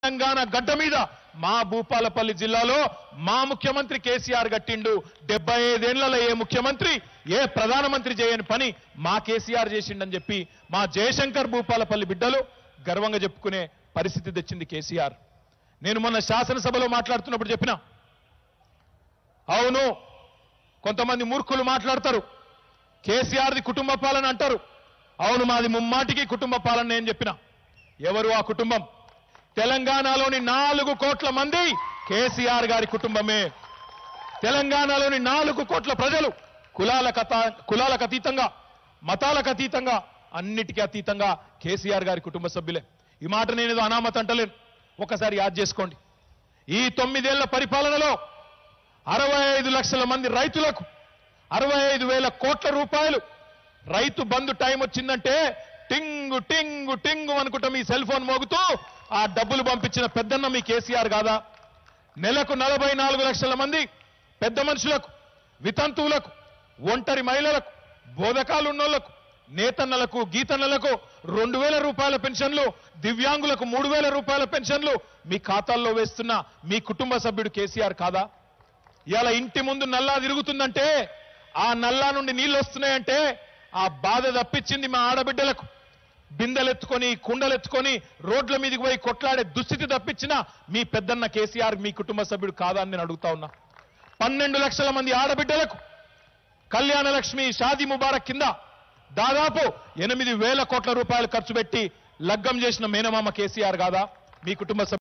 తెలంగాణ గడ్డ మీద మా భూపాలపల్లి జిల్లాలో మా ముఖ్యమంత్రి కేసీఆర్ గట్టిండు డెబ్బై ఐదేళ్లలో ఏ ముఖ్యమంత్రి ఏ ప్రధానమంత్రి చేయని పని మా కేసీఆర్ చేసిండని చెప్పి మా జయశంకర్ భూపాలపల్లి బిడ్డలు గర్వంగా చెప్పుకునే పరిస్థితి తెచ్చింది కేసీఆర్ నేను మొన్న శాసనసభలో మాట్లాడుతున్నప్పుడు చెప్పిన అవును కొంతమంది మూర్ఖులు మాట్లాడతారు కేసీఆర్ది కుటుంబ పాలన అంటారు అవును మాది ముమ్మాటికి కుటుంబ పాలన నేను చెప్పిన ఎవరు ఆ కుటుంబం తెలంగాణలోని నాలుగు కోట్ల మంది కేసీఆర్ గారి కుటుంబమే తెలంగాణలోని నాలుగు కోట్ల ప్రజలు కులాల కథ కులాలకు అతీతంగా మతాలకు అతీతంగా అన్నిటికీ అతీతంగా కేసీఆర్ గారి కుటుంబ సభ్యులే ఈ మాట నేను ఏదో అనామత అంటలేను ఒకసారి యాద్ చేసుకోండి ఈ తొమ్మిదేళ్ల పరిపాలనలో అరవై ఐదు లక్షల మంది రైతులకు అరవై ఐదు వేల కోట్ల రూపాయలు రైతు బంధు టైం వచ్చిందంటే టింగు టింగు టింగు అనుకుంటా మీ సెల్ ఫోన్ మోగుతూ ఆ డబ్బులు పంపించిన పెద్దన్న మీ కేసీఆర్ కాదా నెలకు నలభై నాలుగు లక్షల మంది పెద్ద మనుషులకు వితంతువులకు ఒంటరి మహిళలకు బోధకాలు ఉన్నోళ్లకు నేతన్నలకు గీతన్నలకు రెండు వేల రూపాయల పెన్షన్లు దివ్యాంగులకు మూడు వేల రూపాయల పెన్షన్లు మీ ఖాతాల్లో వేస్తున్న మీ కుటుంబ సభ్యుడు కేసీఆర్ కాదా ఇవాళ ఇంటి ముందు నల్లా తిరుగుతుందంటే ఆ నల్లా నుండి నీళ్లు వస్తున్నాయంటే ఆ బాధ తప్పించింది మా ఆడబిడ్డలకు బిందెలెత్తుకొని కుండలెత్తుకొని రోడ్ల మీదకి పోయి కొట్లాడే దుస్థితి తప్పించిన మీ పెద్దన్న కేసీఆర్ మీ కుటుంబ సభ్యుడు కాదా అని నేను అడుగుతా ఉన్నా పన్నెండు లక్షల మంది ఆడబిడ్డలకు కళ్యాణ లక్ష్మి షాదీ ముబారక్ కింద దాదాపు ఎనిమిది వేల కోట్ల రూపాయలు ఖర్చు పెట్టి లగ్గం చేసిన మేనమామ కేసీఆర్ కాదా మీ కుటుంబ సభ్యుడు